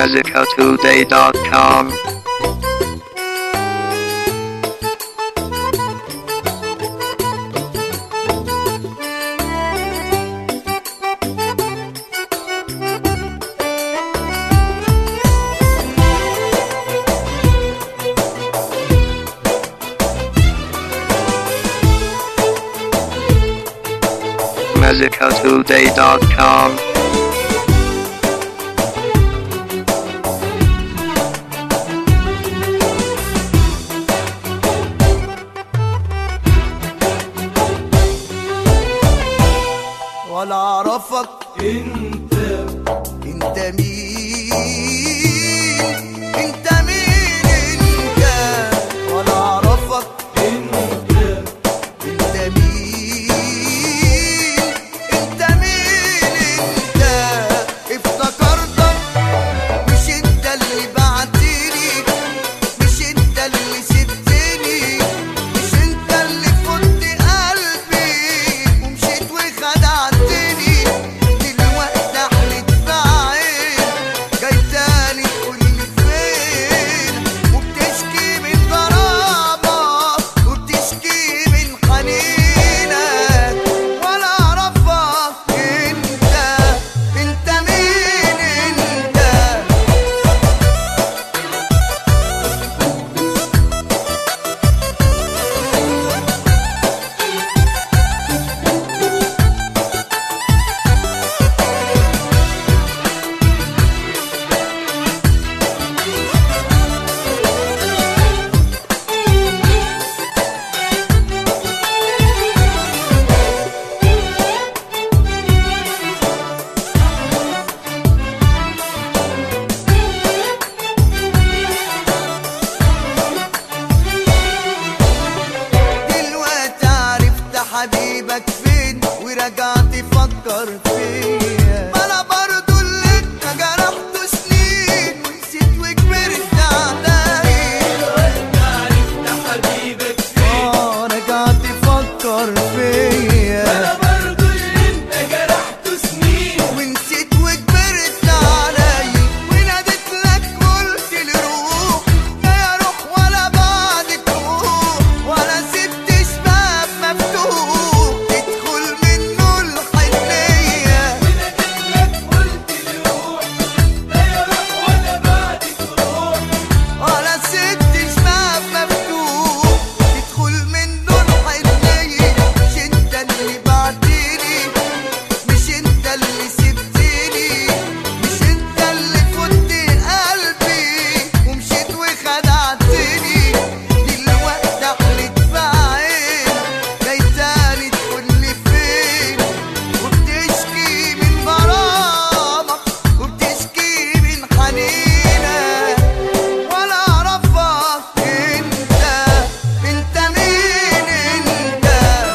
MazikaToday.com MazikaToday.com ولا اعرفك انت انت مين انت مين انت ولا اعرفك انت انت مين انت مين انت افتكرتك مش انت اللي بعتني مش انت اللي سبتني مش انت اللي فضت قلبي ومشيت وخدعتني دلوقتي احلت بعين جاي تاني تقولي فين وبتشكي من غرامك وبتشكي من حنينك ولا اعرفك انت انت مين انت دلوقتي عرفت حبيبك فين ورجعت فكر فيا ما انا برضو اللي انت جرحته سنين ونسيت وكبرت عليا دلوقتي عرفت حبيبك فين اه رجعت فكر فيا انا برضو اللي انت جرحته سنين ونسيت وكبرت عليا وناديت لك قلت لي روح لا روح ولا بعدك روح ولا سبتش باب مفتوح تدخل منه الحنية وناديت لك قلت لي روح لا روح ولا بعدك روح ولا سبتش باب مفتوح تدخل منه الحنية مش انت اللي بعتني مش انت اللي سبتني مش انت اللي فت قلبي ومشيت وخدعتني دلوقتي احلت بعين جاي تاني تقولي فين وبتشكي من غرامك وبتشكي من حنينك ولا اعرفك انت انت مين انت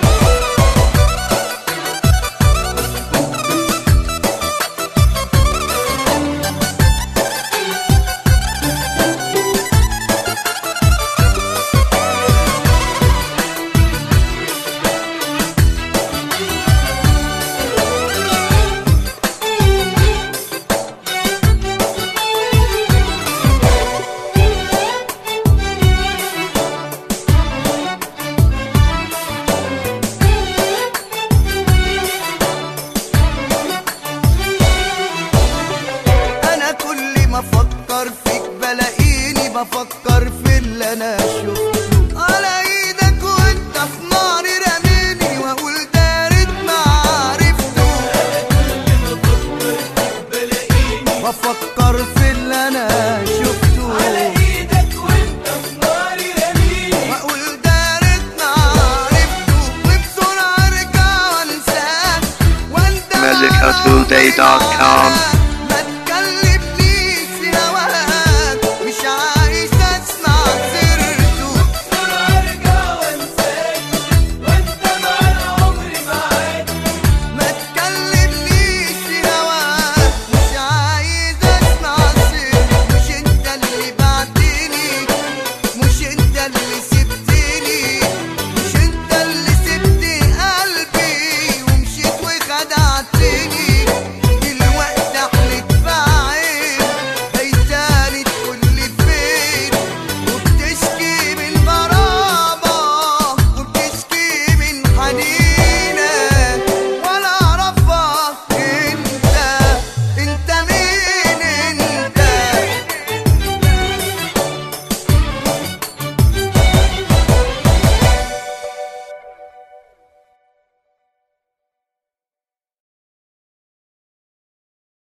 انا كل ما افكر فيك بلاقيني بفكر في اللي انا شفته على ايدك وانت في نار رميني واقول ده ريت ما عرفته بفكر في اللي انا شفته على ايدك وانت في نار رميني واقول ده ريت ما عرفته وبسرعه ارجع وانساك واندم على MazikaToday.com